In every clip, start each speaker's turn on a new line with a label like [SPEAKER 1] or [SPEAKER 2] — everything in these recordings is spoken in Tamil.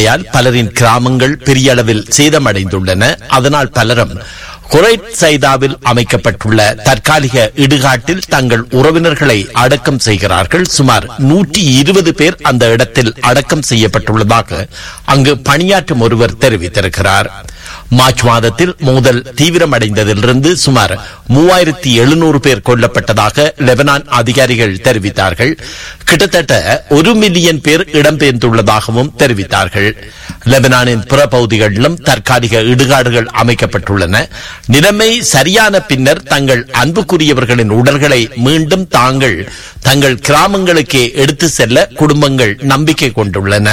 [SPEAKER 1] சண்டையால் பலரின் கிராமங்கள் பெரிய அளவில் சேதமடைந்துள்ளன அதனால் பலரும் குரைட் சைதாவில் அமைக்கப்பட்டுள்ள தற்காலிக இடுகாட்டில் தங்கள் உறவினர்களை அடக்கம் செய்கிறார்கள் சுமார் நூற்றி இருபது பேர் அந்த இடத்தில் அடக்கம் செய்யப்பட்டுள்ளதாக அங்கு பணியாற்றும் ஒருவர் தெரிவித்திருக்கிறார் மார்ச் மாதத்தில் மோதல் தீவிரமடைந்ததிலிருந்து சுமார் மூவாயிரத்தி எழுநூறு பேர் கொல்லப்பட்டதாக லெபனான் அதிகாரிகள் தெரிவித்தார்கள் கிட்டத்தட்ட ஒரு மில்லியன் பேர் இடம்பெயர்ந்துள்ளதாகவும் தெரிவித்தார்கள் லெபனானின் பிற பகுதிகளிலும் தற்காலிக இடுகாடுகள் அமைக்கப்பட்டுள்ளன நிலைமை சரியான பின்னர் தங்கள் அன்புக்குரியவர்களின் உடல்களை மீண்டும் தாங்கள் தங்கள் கிராமங்களுக்கே எடுத்து செல்ல குடும்பங்கள் நம்பிக்கை கொண்டுள்ளன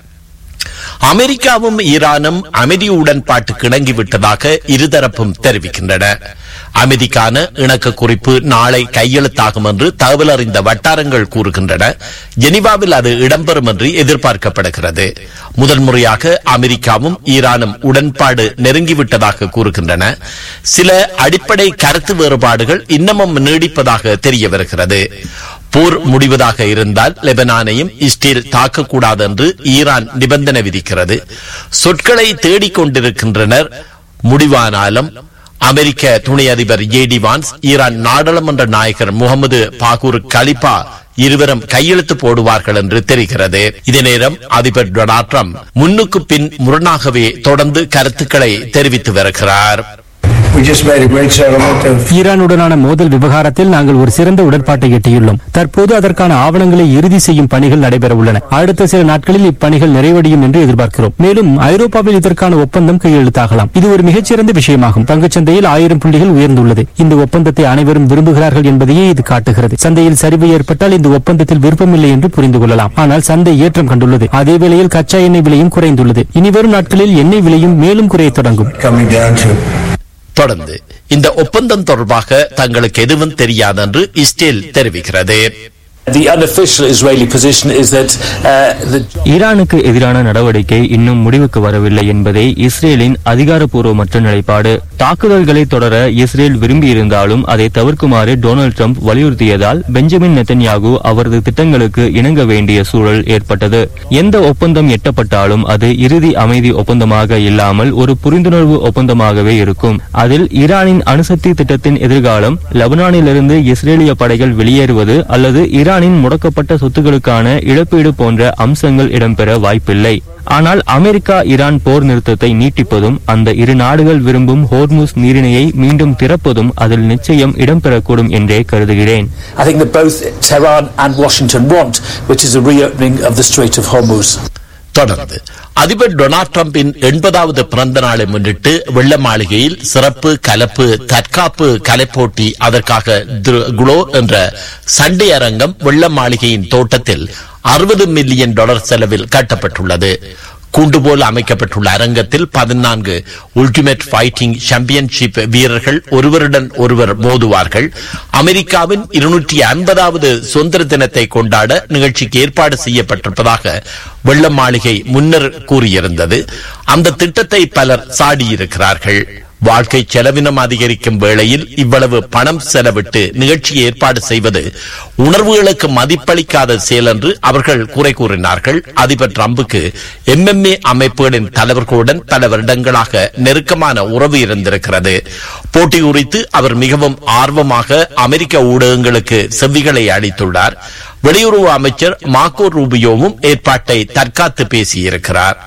[SPEAKER 1] அமெரிக்காவும் ஈரானும் அமைதி உடன்பாட்டுக்கு இணங்கிவிட்டதாக இருதரப்பும் தெரிவிக்கின்றன அமைதிக்கான இணக்க குறிப்பு நாளை கையெழுத்தாகும் என்று தகவல் அறிந்த வட்டாரங்கள் கூறுகின்றன ஜெனீவாவில் அது இடம்பெறும் என்று எதிர்பார்க்கப்படுகிறது முதன்முறையாக அமெரிக்காவும் ஈரானும் உடன்பாடு நெருங்கிவிட்டதாக கூறுகின்றன சில அடிப்படை கருத்து வேறுபாடுகள் இன்னமும் நீடிப்பதாக தெரிய வருகிறது போர் முடிவதாக இருந்தால் லெபனானையும் இஸ்ரேல் தாக்கக்கூடாது என்று ஈரான் நிபந்தனை விதிக்கிறது சொற்களை தேடிக் கொண்டிருக்கின்றனர் முடிவானாலும் அமெரிக்க துணை அதிபர் ஏடி வான்ஸ் ஈரான் நாடாளுமன்ற நாயகர் முகமது பாகூர் கலிபா இருவரும் கையெழுத்து போடுவார்கள் என்று தெரிகிறது இதே நேரம் அதிபர் டொனால்ட் ட்ரம்ப் முன்னுக்கு பின் முரணாகவே தொடர்ந்து கருத்துக்களை தெரிவித்து வருகிறார்
[SPEAKER 2] We just made a great settlement of
[SPEAKER 3] ஈரானுடனான மோதல் விவகாரத்தில் நாங்கள் ஒரு சிறந்த உடன்பாட்டை எட்டியுள்ளோம் தற்போது அதற்கான ஆவணங்களை இறுதி செய்யும் பணிகள் நடைபெற உள்ளன அடுத்த சில நாட்களில் இப்பணிகள் நிறைவடையும் என்று எதிர்பார்க்கிறோம் மேலும் ஐரோப்பாவில் இதற்கான ஒப்பந்தம் கையெழுத்தாகலாம் இது ஒரு மிகச்சிறந்த விஷயமாகும் பங்குச்சந்தையில் ஆயிரம் புள்ளிகள் உயர்ந்துள்ளது இந்த ஒப்பந்தத்தை அனைவரும் விரும்புகிறார்கள் என்பதையே இது காட்டுகிறது சந்தையில் சரிவு ஏற்பட்டால் இந்த ஒப்பந்தத்தில் விருப்பமில்லை என்று புரிந்து கொள்ளலாம் ஆனால் சந்தை ஏற்றம் கண்டுள்ளது அதே வேளையில் கச்சா எண்ணெய் விலையும் குறைந்துள்ளது இனிவரும் நாட்களில் எண்ணெய் விலையும் மேலும் குறையத் தொடங்கும்
[SPEAKER 2] coming down to
[SPEAKER 1] தொடர்ந்து இந்த ஒப்பந்தம் தொடர்பாக தங்களுக்கு எதுவும் தெரியாது என்று இஸ்ரேல் தெரிவிக்கிறது
[SPEAKER 4] The unofficial Israeli position is that uh, the
[SPEAKER 5] ஈரானுக்கு எதிரான நடவடிக்கை இன்னும் முடிவுக்கு வரவில்லை என்பதே இஸ்ரேலின் அதிகாரப்பூர்வமற்ற நிலைப்பாடு தாக்குதல்களை தொடர இஸ்ரேல் விரும்பியிருந்தாலும் அதை தவிர்க்குமாறு டொனால்டு ட்ரம்ப் வலியுறுத்தியதால் பெஞ்சமின் நெத்தன்யாகு அவரது திட்டங்களுக்கு இணங்க வேண்டிய சூழல் ஏற்பட்டது எந்த ஒப்பந்தம் எட்டப்பட்டாலும் அது இறுதி அமைதி ஒப்பந்தமாக இல்லாமல் ஒரு புரிந்துணர்வு ஒப்பந்தமாகவே இருக்கும் அதில் ஈரானின் அணுசக்தி திட்டத்தின் எதிர்காலம் லெபனானிலிருந்து இஸ்ரேலிய படைகள் வெளியேறுவது அல்லது ஈரானின் முடக்கப்பட்ட சொத்துக்களுக்கான இழப்பீடு போன்ற அம்சங்கள் இடம்பெற வாய்ப்பில்லை ஆனால் அமெரிக்கா ஈரான் போர் நிறுத்தத்தை நீட்டிப்பதும் அந்த இரு நாடுகள் விரும்பும் ஹோர்முஸ் நீரிணையை மீண்டும் திறப்பதும் அதில் நிச்சயம் இடம்பெறக்கூடும் என்றே கருதுகிறேன்
[SPEAKER 4] I think that both Tehran and Washington want, which is a reopening of the Strait of Hormuz.
[SPEAKER 1] தொடர்ந்து அதிபர் டொனால்ட் டிரம்பின் எண்பதாவது பிறந்த நாளை முன்னிட்டு வெள்ள மாளிகையில் சிறப்பு கலப்பு தற்காப்பு கலைப்போட்டி அதற்காக தி- குளோ என்ற சண்டை அரங்கம் வெள்ள மாளிகையின் தோட்டத்தில் அறுபது மில்லியன் டாலர் செலவில் கட்டப்பட்டுள்ளது கூண்டு போல் அமைக்கப்பட்டுள்ள அரங்கத்தில் பதினான்கு உல்டிமேட் ஃபைட்டிங் சாம்பியன்ஷிப் வீரர்கள் ஒருவருடன் ஒருவர் மோதுவார்கள் அமெரிக்காவின் இருநூற்றி ஐம்பதாவது சுதந்திர தினத்தை கொண்டாட நிகழ்ச்சிக்கு ஏற்பாடு செய்யப்பட்டிருப்பதாக வெள்ள மாளிகை முன்னர் கூறியிருந்தது அந்த திட்டத்தை பலர் சாடியிருக்கிறார்கள் வாழ்க்கை செலவினம் அதிகரிக்கும் வேளையில் இவ்வளவு பணம் செலவிட்டு நிகழ்ச்சி ஏற்பாடு செய்வது உணர்வுகளுக்கு மதிப்பளிக்காத செயல் என்று அவர்கள் குறை கூறினார்கள் அதிபர் டிரம்புக்கு எம்எம்ஏ அமைப்புகளின் தலைவர்களுடன் பல வருடங்களாக நெருக்கமான உறவு இருந்திருக்கிறது போட்டி குறித்து அவர் மிகவும் ஆர்வமாக அமெரிக்க ஊடகங்களுக்கு செவ்விகளை அளித்துள்ளார் வெளியுறவு அமைச்சர் மார்க்கோ ரூபியோவும் ஏற்பாட்டை தற்காத்து பேசியிருக்கிறார்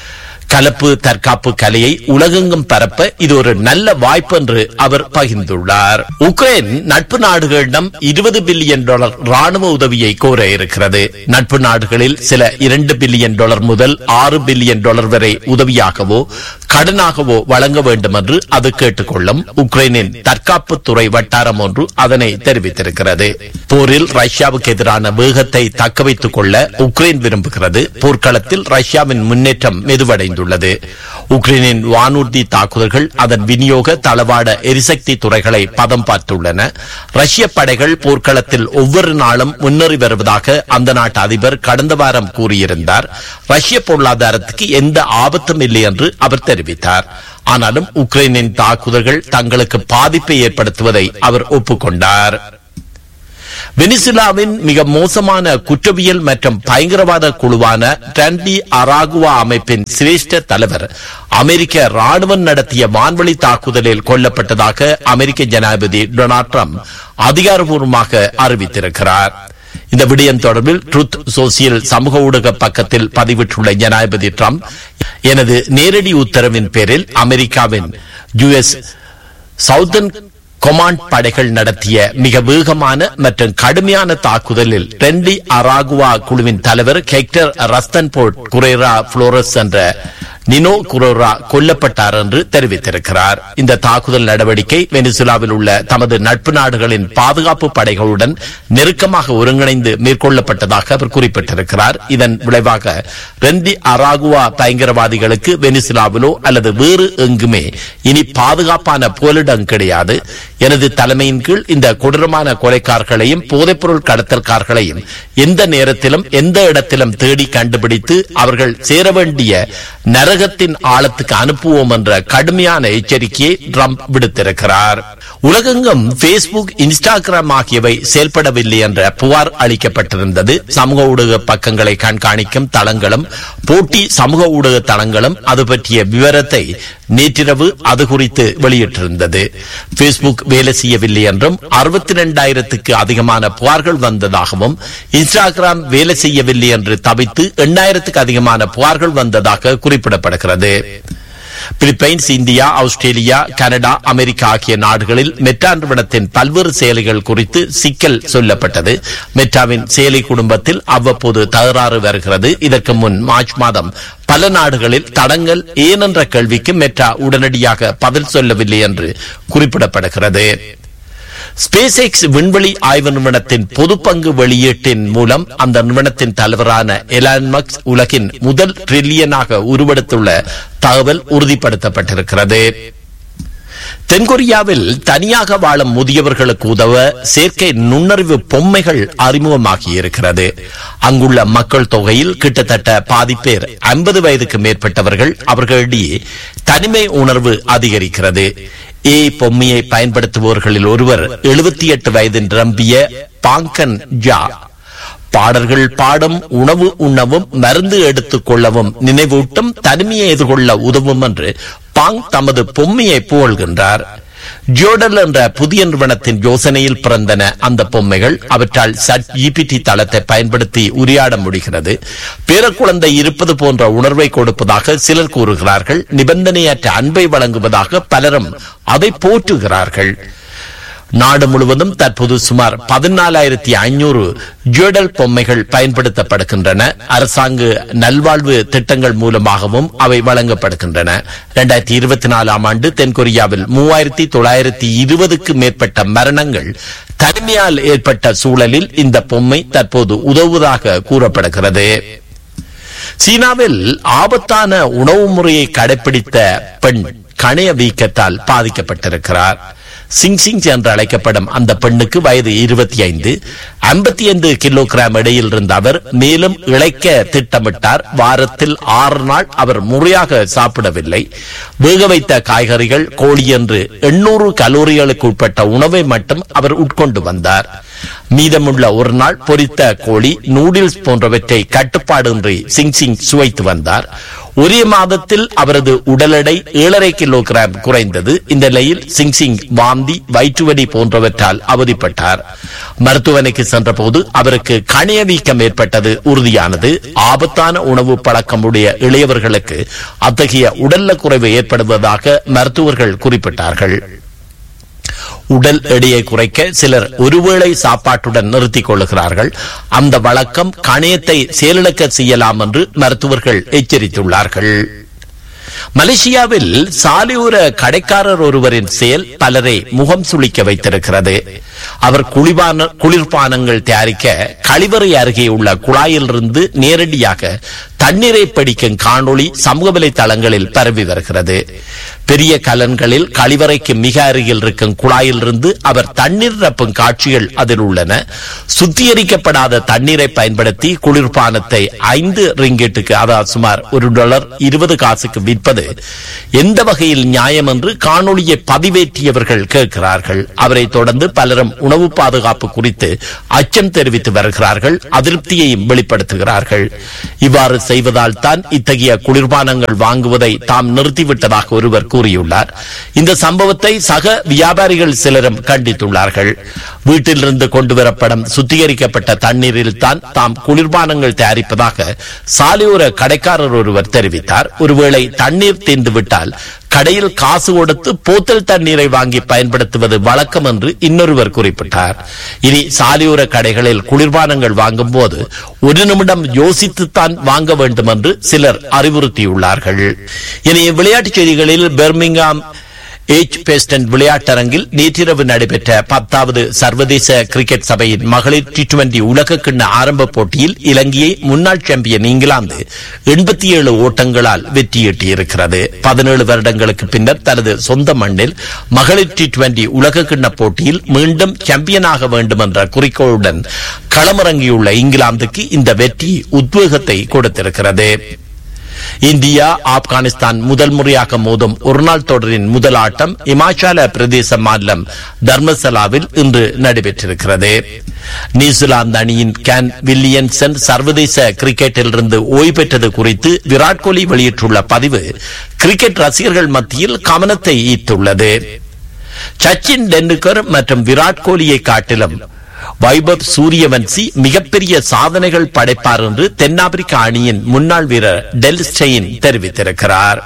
[SPEAKER 1] கலப்பு தற்காப்பு கலையை உலகெங்கும் பரப்ப இது ஒரு நல்ல வாய்ப்பு என்று அவர் பகிர்ந்துள்ளார் உக்ரைன் நட்பு நாடுகளிடம் இருபது பில்லியன் டாலர் ராணுவ உதவியை கோர இருக்கிறது நட்பு நாடுகளில் சில இரண்டு பில்லியன் டாலர் முதல் ஆறு பில்லியன் டாலர் வரை உதவியாகவோ கடனாகவோ வழங்க வேண்டும் என்று அது கேட்டுக்கொள்ளும் உக்ரைனின் தற்காப்பு துறை வட்டாரம் ஒன்று அதனை தெரிவித்திருக்கிறது போரில் ரஷ்யாவுக்கு எதிரான வேகத்தை தக்க வைத்துக் கொள்ள உக்ரைன் விரும்புகிறது போர்க்களத்தில் ரஷ்யாவின் முன்னேற்றம் மெதுவடைந்துள்ளது உக்ரைனின் வானூர்தி தாக்குதல்கள் அதன் விநியோக தளவாட எரிசக்தி துறைகளை பதம் பார்த்துள்ளன ரஷ்ய படைகள் போர்க்களத்தில் ஒவ்வொரு நாளும் முன்னேறி வருவதாக அந்த நாட்டு அதிபர் கடந்த வாரம் கூறியிருந்தார் ரஷ்ய பொருளாதாரத்துக்கு எந்த ஆபத்தும் இல்லை என்று அவர் தெரிவித்தார் ஆனாலும் உக்ரைனின் தாக்குதல்கள் தங்களுக்கு பாதிப்பை ஏற்படுத்துவதை அவர் ஒப்புக்கொண்டார் வெனிசுலாவின் மிக மோசமான குற்றவியல் மற்றும் பயங்கரவாத குழுவான டண்டி அராகுவா அமைப்பின் சிரேஷ்ட தலைவர் அமெரிக்க ராணுவம் நடத்திய வான்வழி தாக்குதலில் கொல்லப்பட்டதாக அமெரிக்க ஜனாதிபதி டொனால்ட் ட்ரம்ப் அதிகாரப்பூர்வமாக அறிவித்திருக்கிறார் இந்த விடயம் தொடர்பில் ட்ருத் சோசியல் சமூக ஊடக பக்கத்தில் பதிவிட்டுள்ள ஜனாதிபதி ட்ரம்ப் எனது நேரடி உத்தரவின் பேரில் அமெரிக்காவின் யுஎஸ் சவுதர்ன் கொமாண்ட் படைகள் நடத்திய மிக வேகமான மற்றும் கடுமையான தாக்குதலில் டெண்டி அராகுவா குழுவின் தலைவர் ஹெக்டர் ரஸ்தன்போர்ட் குரேரா புளோரஸ் என்ற நினோ குரோரா கொல்லப்பட்டார் என்று தெரிவித்திருக்கிறார் இந்த தாக்குதல் நடவடிக்கை வெனிசுலாவில் உள்ள தமது நட்பு நாடுகளின் பாதுகாப்பு படைகளுடன் நெருக்கமாக ஒருங்கிணைந்து மேற்கொள்ளப்பட்டதாக அவர் குறிப்பிட்டிருக்கிறார் இதன் விளைவாக ரெண்டி அராகுவா பயங்கரவாதிகளுக்கு வெனிசுலாவிலோ அல்லது வேறு எங்குமே இனி பாதுகாப்பான போலிடம் கிடையாது எனது தலைமையின் கீழ் இந்த கொடூரமான கொலைக்கார்களையும் போதைப்பொருள் கடத்தல்கார்களையும் எந்த நேரத்திலும் எந்த இடத்திலும் தேடி கண்டுபிடித்து அவர்கள் சேர வேண்டிய நரகத்தின் ஆழத்துக்கு அனுப்புவோம் என்ற கடுமையான எச்சரிக்கையை ட்ரம்ப் விடுத்திருக்கிறார் உலகெங்கும் பேஸ்புக் இன்ஸ்டாகிராம் ஆகியவை செயல்படவில்லை என்ற புகார் அளிக்கப்பட்டிருந்தது சமூக ஊடக பக்கங்களை கண்காணிக்கும் தளங்களும் போட்டி சமூக ஊடக தளங்களும் அது பற்றிய விவரத்தை நேற்றிரவு அது குறித்து வெளியிட்டிருந்தது பேஸ்புக் வேலை செய்யவில்லை என்றும் அறுபத்தி இரண்டாயிரத்துக்கு அதிகமான புகார்கள் வந்ததாகவும் இன்ஸ்டாகிராம் வேலை செய்யவில்லை என்று தவித்து எண்ணாயிரத்துக்கு அதிகமான புகார்கள் வந்ததாக குறிப்பிடப்படுகிறது Philippines India Australia Canada America ஆகிய நாடுகளில் மெட்டா நிறுவனத்தின் பல்வேறு செயலிகள் குறித்து சிக்கல் சொல்லப்பட்டது மெட்டாவின் செயலி குடும்பத்தில் அவ்வப்போது தகராறு வருகிறது இதற்கு முன் மார்ச் மாதம் பல நாடுகளில் தடங்கள் ஏனென்ற கேள்விக்கு மெட்டா உடனடியாக பதில் சொல்லவில்லை என்று குறிப்பிடப்படுகிறது ஸ்பேஸ் எக்ஸ் விண்வெளி ஆய்வு நிறுவனத்தின் பொது பங்கு வெளியீட்டின் மூலம் அந்த நிறுவனத்தின் தலைவரான எலான் மக்ஸ் உலகின் முதல் டிரில்லியனாக உருவெடுத்துள்ள தகவல் உறுதிப்படுத்தப்பட்டிருக்கிறது தென்கொரியாவில் தனியாக வாழும் முதியவர்களுக்கு உதவ செயற்கை நுண்ணறிவு பொம்மைகள் அறிமுகமாகி இருக்கிறது அங்குள்ள மக்கள் தொகையில் கிட்டத்தட்ட பாதி பேர் ஐம்பது வயதுக்கு மேற்பட்டவர்கள் அவர்களிடையே தனிமை உணர்வு அதிகரிக்கிறது ஏ பொம்மையை பயன்படுத்துபவர்களில் ஒருவர் எழுபத்தி எட்டு வயது நிரம்பிய பாங்கன் ஜா பாடல்கள் பாடும் உணவு உண்ணவும் மருந்து எடுத்துக் கொள்ளவும் நினைவூட்டும் தனிமையை எதிர்கொள்ள உதவும் என்று பாங் தமது பொம்மையை புகழ்கின்றார் ஜோடல் என்ற புதிய நிறுவனத்தின் யோசனையில் பிறந்தன அந்த பொம்மைகள் அவற்றால் சட் ஜிபிடி தளத்தை பயன்படுத்தி உரையாட முடிகிறது பேரக்குழந்தை இருப்பது போன்ற உணர்வை கொடுப்பதாக சிலர் கூறுகிறார்கள் நிபந்தனையற்ற அன்பை வழங்குவதாக பலரும் அதை போற்றுகிறார்கள் நாடு முழுவதும் தற்போது சுமார் பதினாலாயிரத்தி ஐநூறு ஜுவடல் பொம்மைகள் பயன்படுத்தப்படுகின்றன அரசாங்க நல்வாழ்வு திட்டங்கள் மூலமாகவும் அவை வழங்கப்படுகின்றன இரண்டாயிரத்தி இருபத்தி நாலாம் ஆண்டு தென்கொரியாவில் மூவாயிரத்தி தொள்ளாயிரத்தி இருபதுக்கு மேற்பட்ட மரணங்கள் தனிமையால் ஏற்பட்ட சூழலில் இந்த பொம்மை தற்போது உதவுவதாக கூறப்படுகிறது சீனாவில் ஆபத்தான உணவு முறையை கடைபிடித்த பெண் கணைய வீக்கத்தால் பாதிக்கப்பட்டிருக்கிறார் சிங் சிங் என்று அழைக்கப்படும் அந்த பெண்ணுக்கு வயது இருபத்தி ஐந்து ஐம்பத்தி ஐந்து கிலோகிராம் இடையில் இருந்த அவர் மேலும் இழைக்க திட்டமிட்டார் வாரத்தில் ஆறு நாள் அவர் முறையாக சாப்பிடவில்லை வேக வைத்த காய்கறிகள் கோழி என்று எண்ணூறு கலோரிகளுக்கு உட்பட்ட உணவை மட்டும் அவர் உட்கொண்டு வந்தார் மீதமுள்ள ஒரு நாள் பொரித்த கோழி நூடில்ஸ் போன்றவற்றை கட்டுப்பாடின்றி சிங் சிங் சுவைத்து வந்தார் ஒரே மாதத்தில் அவரது உடல் எடை ஏழரை கிலோகிராம் குறைந்தது இந்த நிலையில் சிங் சிங் வாந்தி வயிற்றுவலி போன்றவற்றால் அவதிப்பட்டார் மருத்துவமனைக்கு சென்றபோது அவருக்கு கணைய வீக்கம் ஏற்பட்டது உறுதியானது ஆபத்தான உணவு பழக்கமுடைய இளையவர்களுக்கு அத்தகைய உடல்ல குறைவு ஏற்படுவதாக மருத்துவர்கள் குறிப்பிட்டார்கள் உடல் எடையை குறைக்க சிலர் ஒருவேளை சாப்பாட்டுடன் நிறுத்திக் கொள்ளுகிறார்கள் அந்த வழக்கம் கணையத்தை செயலிழக்க செய்யலாம் என்று மருத்துவர்கள் எச்சரித்துள்ளார்கள் மலேசியாவில் சாலையோர கடைக்காரர் ஒருவரின் செயல் பலரை முகம் சுளிக்க வைத்திருக்கிறது அவர் குளிர்பான குளிர்பானங்கள் தயாரிக்க கழிவறை அருகே உள்ள குழாயிலிருந்து நேரடியாக தண்ணீரை பிடிக்கும் காணொளி சமூக வலைதளங்களில் பரவி வருகிறது பெரிய கலன்களில் கழிவறைக்கு மிக அருகில் இருக்கும் குழாயிலிருந்து அவர் தண்ணீர் நிரப்பும் காட்சிகள் அதில் உள்ளன சுத்திகரிக்கப்படாத தண்ணீரை பயன்படுத்தி குளிர்பானத்தை ஐந்து ரிங்கெட்டுக்கு அதாவது சுமார் ஒரு டாலர் இருபது காசுக்கு விற்பது எந்த வகையில் நியாயம் என்று காணொளியை பதிவேற்றியவர்கள் கேட்கிறார்கள் அவரை தொடர்ந்து பலரும் உணவு பாதுகாப்பு குறித்து அச்சம் தெரிவித்து வருகிறார்கள் அதிருப்தியையும் வெளிப்படுத்துகிறார்கள் இவ்வாறு செய்வதால் தான் இத்தகைய குளிர்பானங்கள் வாங்குவதை தாம் நிறுத்திவிட்டதாக ஒருவர் கூறியுள்ளார் இந்த சம்பவத்தை சக வியாபாரிகள் சிலரும் கண்டித்துள்ளார்கள் வீட்டிலிருந்து கொண்டுவரப்படும் சுத்திகரிக்கப்பட்ட தண்ணீரில் தான் தாம் குளிர்பானங்கள் தயாரிப்பதாக சாலையோர கடைக்காரர் ஒருவர் தெரிவித்தார் ஒருவேளை தண்ணீர் தீர்ந்து விட்டால் கடையில் காசு கொடுத்து போத்தல் தண்ணீரை வாங்கி பயன்படுத்துவது வழக்கம் என்று இன்னொருவர் குறிப்பிட்டார் இனி சாலையோர கடைகளில் குளிர்பானங்கள் வாங்கும் போது ஒரு நிமிடம் யோசித்துத்தான் வாங்க வேண்டும் என்று சிலர் அறிவுறுத்தியுள்ளார்கள் இனி விளையாட்டுச் செய்திகளில் பெர்மிங்காம் ஏச் பேஸ்டன் விளையாட்டரங்கில் நேற்றிரவு நடைபெற்ற பத்தாவது சர்வதேச கிரிக்கெட் சபையின் மகளிர் டி டுவெண்டி உலக கிண்ண ஆரம்ப போட்டியில் இலங்கையை முன்னாள் சாம்பியன் இங்கிலாந்து எண்பத்தி ஏழு ஓட்டங்களால் வெற்றியீட்டியிருக்கிறது பதினேழு வருடங்களுக்கு பின்னர் தனது சொந்த மண்ணில் மகளிர் டி டுவெண்டி உலக கிண்ண போட்டியில் மீண்டும் சாம்பியனாக வேண்டும் என்ற குறிக்கோளுடன் களமிறங்கியுள்ள இங்கிலாந்துக்கு இந்த வெற்றி உத்வேகத்தை கொடுத்திருக்கிறது இந்தியா ஆப்கானிஸ்தான் முதல் முறையாக மோதும் ஒருநாள் தொடரின் முதல் ஆட்டம் இமாச்சல பிரதேச மாநிலம் தர்மசலாவில் இன்று நடைபெற்றிருக்கிறது நியூசிலாந்து அணியின் கேன் வில்லியன்சன் சர்வதேச கிரிக்கெட்டிலிருந்து ஓய்வு பெற்றது குறித்து விராட் கோலி வெளியிட்டுள்ள பதிவு கிரிக்கெட் ரசிகர்கள் மத்தியில் கவனத்தை ஈர்த்துள்ளது சச்சின் டெண்டுல்கர் மற்றும் விராட் கோலியை காட்டிலும் வைபவ் சூரியவன்சி மிகப்பெரிய சாதனைகள் படைப்பார் என்று தென்னாப்பிரிக்க அணியின் முன்னாள் வீரர் டெல் ஸ்டெயின் தெரிவித்திருக்கிறார்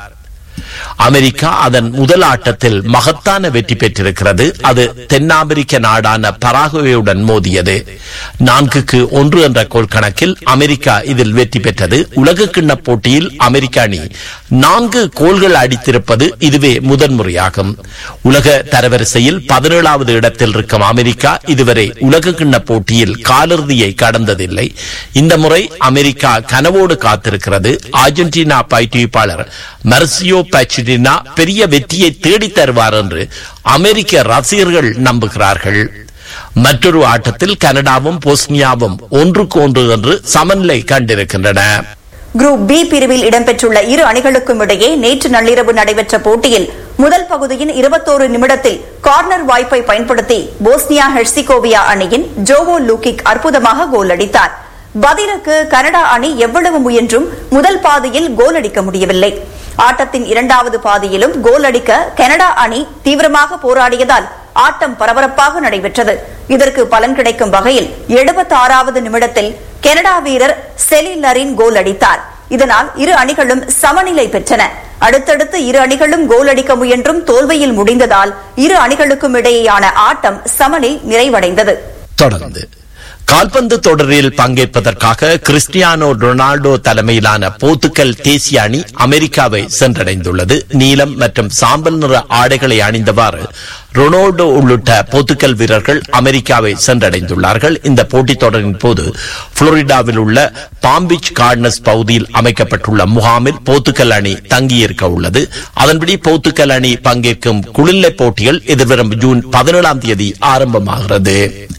[SPEAKER 1] அமெரிக்கா அதன் முதல் ஆட்டத்தில் மகத்தான வெற்றி பெற்றிருக்கிறது அது தென்னாப்பிரிக்க நாடான பராகுவேயுடன் மோதியது நான்குக்கு ஒன்று என்ற கோல் கணக்கில் அமெரிக்கா இதில் வெற்றி பெற்றது உலக கிண்ண போட்டியில் அமெரிக்க அணி நான்கு கோல்கள் அடித்திருப்பது இதுவே முதன்முறையாகும் உலக தரவரிசையில் பதினேழாவது இடத்தில் இருக்கும் அமெரிக்கா இதுவரை உலக கிண்ண போட்டியில் காலிறுதியை கடந்ததில்லை இந்த முறை அமெரிக்கா கனவோடு காத்திருக்கிறது அர்ஜென்டினா பயிற்றுவிப்பாளர் மர்சியோ பச்சிடினா பெரிய வெற்றியை தேடித் தருவார் என்று அமெரிக்க ரசிகர்கள் நம்புகிறார்கள் மற்றொரு ஆட்டத்தில் கனடாவும் போஸ்னியாவும் ஒன்றுக்கு ஒன்று என்று சமநிலை கண்டிருக்கின்றன
[SPEAKER 6] குரூப் பி பிரிவில் இடம்பெற்றுள்ள இரு அணிகளுக்கும் இடையே நேற்று நள்ளிரவு நடைபெற்ற போட்டியில் முதல் பகுதியின் இருபத்தோரு நிமிடத்தில் கார்னர் வாய்ப்பை பயன்படுத்தி போஸ்னியா ஹெர்சிகோவியா அணியின் ஜோவோ லூகிக் அற்புதமாக கோல் அடித்தார் பதிலுக்கு கனடா அணி எவ்வளவு முயன்றும் முதல் பாதியில் கோல் அடிக்க முடியவில்லை ஆட்டத்தின் இரண்டாவது பாதியிலும் கோல் அடிக்க கனடா அணி தீவிரமாக போராடியதால் ஆட்டம் பரபரப்பாக நடைபெற்றது இதற்கு பலன் கிடைக்கும் வகையில் எழுபத்தி ஆறாவது நிமிடத்தில் கனடா வீரர் செலிலரின் கோல் அடித்தார் இதனால் இரு அணிகளும் சமநிலை பெற்றன அடுத்தடுத்து இரு அணிகளும் கோல் அடிக்க முயன்றும் தோல்வியில் முடிந்ததால் இரு அணிகளுக்கும் இடையேயான ஆட்டம் சமனில் நிறைவடைந்தது
[SPEAKER 1] தொடர்ந்து கால்பந்து தொடரில் பங்கேற்பதற்காக கிறிஸ்டியானோ ரொனால்டோ தலைமையிலான போர்த்துக்கல் தேசிய அணி அமெரிக்காவை சென்றடைந்துள்ளது நீலம் மற்றும் சாம்பல் நிற ஆடைகளை அணிந்தவாறு ரொனால்டோ உள்ளிட்ட போர்த்துக்கல் வீரர்கள் அமெரிக்காவை சென்றடைந்துள்ளார்கள் இந்த போட்டித் தொடரின் போது புளோரிடாவில் உள்ள பாம்பிச் கார்னஸ் பகுதியில் அமைக்கப்பட்டுள்ள முகாமில் போர்த்துக்கல் அணி தங்கியிருக்க உள்ளது அதன்படி போர்த்துக்கல் அணி பங்கேற்கும் குளிர்லை போட்டிகள் எதிர்வரும் ஜூன் பதினேழாம் தேதி ஆரம்பமாகிறது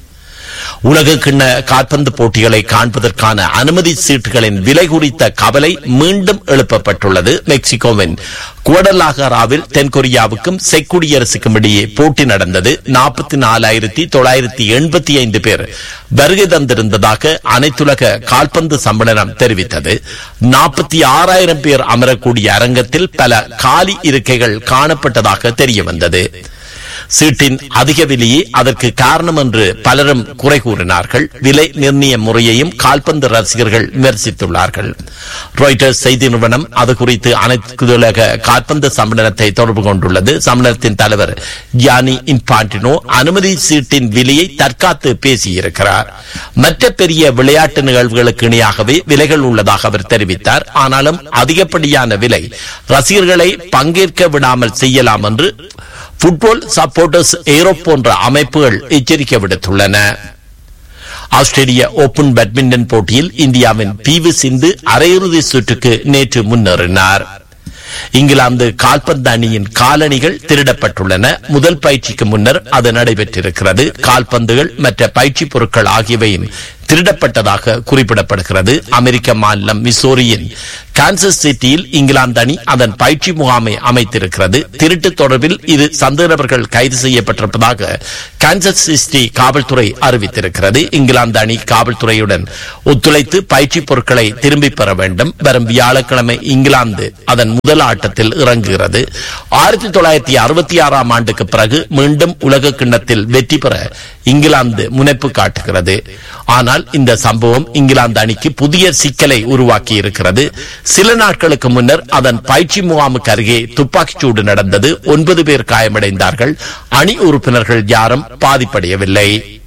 [SPEAKER 1] உலக கிண்ண கால்பந்து போட்டிகளை காண்பதற்கான அனுமதி சீட்டுகளின் விலை குறித்த கவலை மீண்டும் எழுப்பப்பட்டுள்ளது மெக்சிகோவின் குவடலாகராவில் தென்கொரியாவுக்கும் செக் குடியரசுக்கும் இடையே போட்டி நடந்தது நாற்பத்தி நாலாயிரத்தி தொள்ளாயிரத்தி எண்பத்தி ஐந்து பேர் வருகை தந்திருந்ததாக அனைத்துலக கால்பந்து சம்மேளனம் தெரிவித்தது நாற்பத்தி ஆறாயிரம் பேர் அமரக்கூடிய அரங்கத்தில் பல காலி இருக்கைகள் காணப்பட்டதாக தெரிய வந்தது சீட்டின் அதிக விலையே அதற்கு காரணம் என்று பலரும் குறை கூறினார்கள் விலை நிர்ணய முறையையும் கால்பந்து ரசிகர்கள் விமர்சித்துள்ளார்கள் ராய்டர்ஸ் செய்தி நிறுவனம் அது குறித்து அனைத்து உலக கால்பந்து சம்மேளனத்தை தொடர்பு கொண்டுள்ளது சம்மேளனத்தின் தலைவர் ஜானி இன்பான்டினோ அனுமதி சீட்டின் விலையை தற்காத்து பேசியிருக்கிறார் மற்ற பெரிய விளையாட்டு நிகழ்வுகளுக்கு இணையாகவே விலைகள் உள்ளதாக அவர் தெரிவித்தார் ஆனாலும் அதிகப்படியான விலை ரசிகர்களை பங்கேற்க விடாமல் செய்யலாம் என்று புட்பால் சப்போர்ட்டர்ஸ் ஏரோப் போன்ற அமைப்புகள் எச்சரிக்கை விடுத்துள்ளன ஆஸ்திரேலிய ஓபன் பேட்மிண்டன் போட்டியில் இந்தியாவின் பி வி சிந்து அரையிறுதி சுற்றுக்கு நேற்று முன்னேறினார் இங்கிலாந்து கால்பந்து அணியின் காலணிகள் திருடப்பட்டுள்ளன முதல் பயிற்சிக்கு முன்னர் அது நடைபெற்றிருக்கிறது கால்பந்துகள் மற்ற பயிற்சி பொருட்கள் ஆகியவையும் திருடப்பட்டதாக குறிப்பிடப்படுகிறது அமெரிக்க மாநிலம் மிசோரியின் கான்சஸ் சிட்டியில் இங்கிலாந்து அணி அதன் பயிற்சி முகாமை அமைத்திருக்கிறது திருட்டு தொடர்பில் இரு சந்தேகநபர்கள் கைது செய்யப்பட்டிருப்பதாக கான்சஸ் சிட்டி காவல்துறை அறிவித்திருக்கிறது இங்கிலாந்து அணி காவல்துறையுடன் ஒத்துழைத்து பயிற்சி பொருட்களை திரும்பிப் பெற வேண்டும் வரும் வியாழக்கிழமை இங்கிலாந்து அதன் முதல் ஆட்டத்தில் இறங்குகிறது ஆயிரத்தி தொள்ளாயிரத்தி அறுபத்தி ஆறாம் ஆண்டுக்கு பிறகு மீண்டும் உலக கிண்ணத்தில் வெற்றி பெற இங்கிலாந்து முனைப்பு காட்டுகிறது ஆனால் இந்த சம்பவம் இங்கிலாந்து அணிக்கு புதிய சிக்கலை உருவாக்கி இருக்கிறது சில நாட்களுக்கு முன்னர் அதன் பயிற்சி முகாமுக்கு அருகே துப்பாக்கிச் சூடு நடந்தது ஒன்பது பேர் காயமடைந்தார்கள் அணி உறுப்பினர்கள் யாரும் பாதிப்படையவில்லை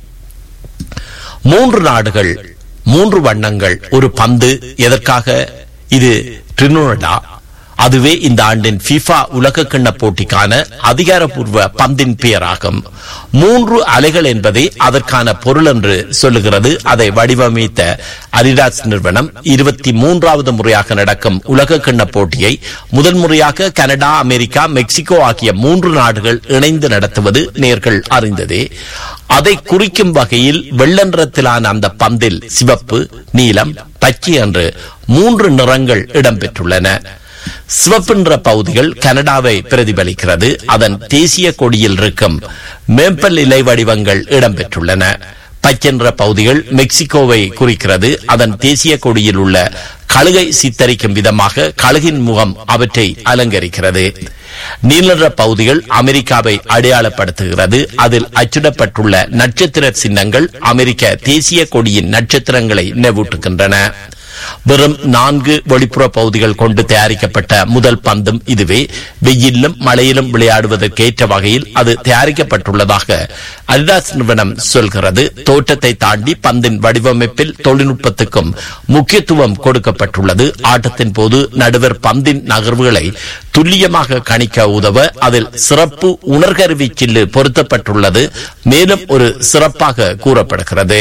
[SPEAKER 1] மூன்று நாடுகள் மூன்று வண்ணங்கள் ஒரு பந்து எதற்காக இது ட்ரினோடா அதுவே இந்த ஆண்டின் FIFA உலக கிண்ண போட்டிக்கான அதிகாரப்பூர்வ பந்தின் பெயராகும் மூன்று அலைகள் என்பதே அதற்கான பொருள் என்று சொல்லுகிறது அதை வடிவமைத்த அரிடாஸ் நிறுவனம் இருபத்தி மூன்றாவது முறையாக நடக்கும் உலக கிண்ண போட்டியை முதல் முறையாக கனடா அமெரிக்கா மெக்சிகோ ஆகிய மூன்று நாடுகள் இணைந்து நடத்துவது நேர்கள் அறிந்ததே அதை குறிக்கும் வகையில் வெள்ளநிறத்திலான அந்த பந்தில் சிவப்பு நீலம் பச்சை என்று மூன்று நிறங்கள் இடம்பெற்றுள்ளன சிவப்புன்ற பகுதிகள் கனடாவை பிரதிபலிக்கிறது அதன் தேசிய கொடியில் இருக்கும் மேம்பல் இலை வடிவங்கள் இடம்பெற்றுள்ளன பச்சென்ற பகுதிகள் மெக்சிகோவை குறிக்கிறது அதன் தேசிய கொடியில் உள்ள கழுகை சித்தரிக்கும் விதமாக கழுகின் முகம் அவற்றை அலங்கரிக்கிறது நீலநிற பகுதிகள் அமெரிக்காவை அடையாளப்படுத்துகிறது அதில் அச்சிடப்பட்டுள்ள நட்சத்திர சின்னங்கள் அமெரிக்க தேசிய கொடியின் நட்சத்திரங்களை நினைவூட்டுகின்றன வெறும் நான்கு வெளிப்புற பகுதிகள் கொண்டு தயாரிக்கப்பட்ட முதல் பந்தும் இதுவே வெயிலும் மழையிலும் விளையாடுவதற்கேற்ற வகையில் அது தயாரிக்கப்பட்டுள்ளதாக அடிடாஸ் நிறுவனம் சொல்கிறது தோற்றத்தை தாண்டி பந்தின் வடிவமைப்பில் தொழில்நுட்பத்துக்கும் முக்கியத்துவம் கொடுக்கப்பட்டுள்ளது ஆட்டத்தின் போது நடுவர் பந்தின் நகர்வுகளை துல்லியமாக கணிக்க உதவ அதில் சிறப்பு உணர்கருவி சில்லு பொருத்தப்பட்டுள்ளது மேலும் ஒரு சிறப்பாக கூறப்படுகிறது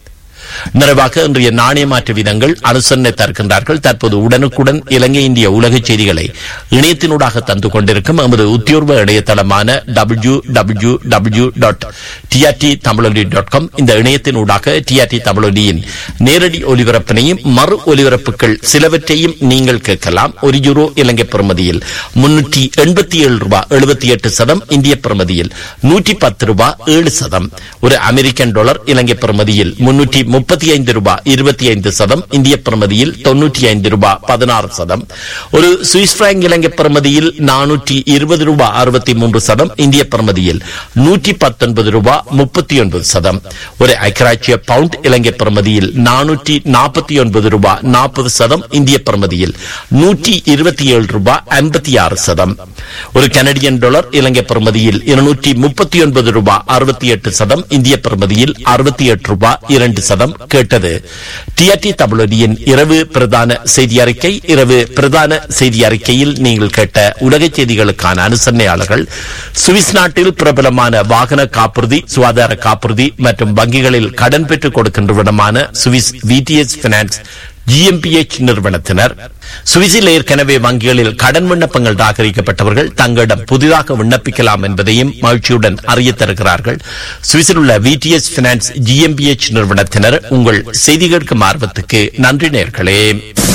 [SPEAKER 1] நிறைவாக இன்றைய நாணய மாற்று விதங்கள் அனுசரணை தருகின்றார்கள் தற்போது உடனுக்குடன் இலங்கை இந்திய உலக செய்திகளை இணையத்தினூடாக தந்து கொண்டிருக்கும் எமது உத்தியோர்வ இணையதளமான W W W dot TRT Tamiloli dot com இந்த இணையத்தினூடாக டிஆர்டி தமிழொலியின் நேரடி ஒலிபரப்பினையும் மறு ஒலிபரப்புகள் சிலவற்றையும் நீங்கள் கேட்கலாம் ஒரு யூரோ இலங்கை பெறுமதியில் முன்னூற்றி எண்பத்தி ஏழு ரூபாய் எழுபத்தி எட்டு சதம் இந்திய பெறுமதியில் நூற்றி பத்து ரூபாய் ஏழு சதம் ஒரு அமெரிக்கன் டாலர் இலங்கை பெறுமதியில் முன்னூற்றி முப்பத்தி ஐந்து ரூபாய் இருபத்தி ஐந்து சதம் இந்திய பெறுமதியில் தொன்னூற்றி ஐந்து ரூபாய் பதினாறு சதம் ஒரு சுவிஸ் பிராங்க் இலங்கை பெறுமதியில் நானூற்றி இருபது ரூபாய் அறுபத்தி மூன்று சதம் இந்திய பெறுமதியில் நூற்றி பத்தொன்பது ரூபாய் முப்பத்தி ஒன்பது சதம் ஒரு ஐக்கராட்சிய பவுண்ட் இலங்கை பெறுமதியில் நானூற்றி நாற்பத்தி ஒன்பது ரூபாய் நாற்பது சதம் இந்திய பெறுமதியில் நூற்றி இருபத்தி ஏழு ரூபாய் ஐம்பத்தி ஆறு சதம் ஒரு கனடியன் டாலர் இலங்கை பெறுமதியில் இருநூற்றி முப்பத்தி ஒன்பது ரூபாய் அறுபத்தி எட்டு சதம் இந்திய பெறுமதியில் அறுபத்தி எட்டு ரூபாய் இரண்டு சதம் கேட்டது டிஆர்டி தமிழொலியின் இரவு பிரதான செய்தி அறிக்கை இரவு பிரதான செய்தி அறிக்கையில் நீங்கள் கேட்ட உலக செய்திகளுக்கான அனுசரணையாளர்கள் சுவிஸ் நாட்டில் பிரபலமான வாகன காப்புறுதி சுகாதார காப்புறுதி மற்றும் வங்கிகளில் கடன் பெற்றுக் கொடுக்கின்றவிடமான சுவிஸ் விடிஎஸ் பினான்ஸ் ஜிஎம்பிஎச் நிறுவனத்தினர் சுவிஸில் ஏற்கனவே வங்கிகளில் கடன் விண்ணப்பங்கள் ராகரிக்கப்பட்டவர்கள் தங்களிடம் புதிதாக விண்ணப்பிக்கலாம் என்பதையும் மகிழ்ச்சியுடன் அறிய தருகிறார்கள் சுவிஸில் உள்ள விடிஎஸ் பினான்ஸ் ஜிஎம்பிஎச் நிறுவனத்தினர் உங்கள் செய்தி கேட்கும் ஆர்வத்துக்கு நன்றி நேர்களே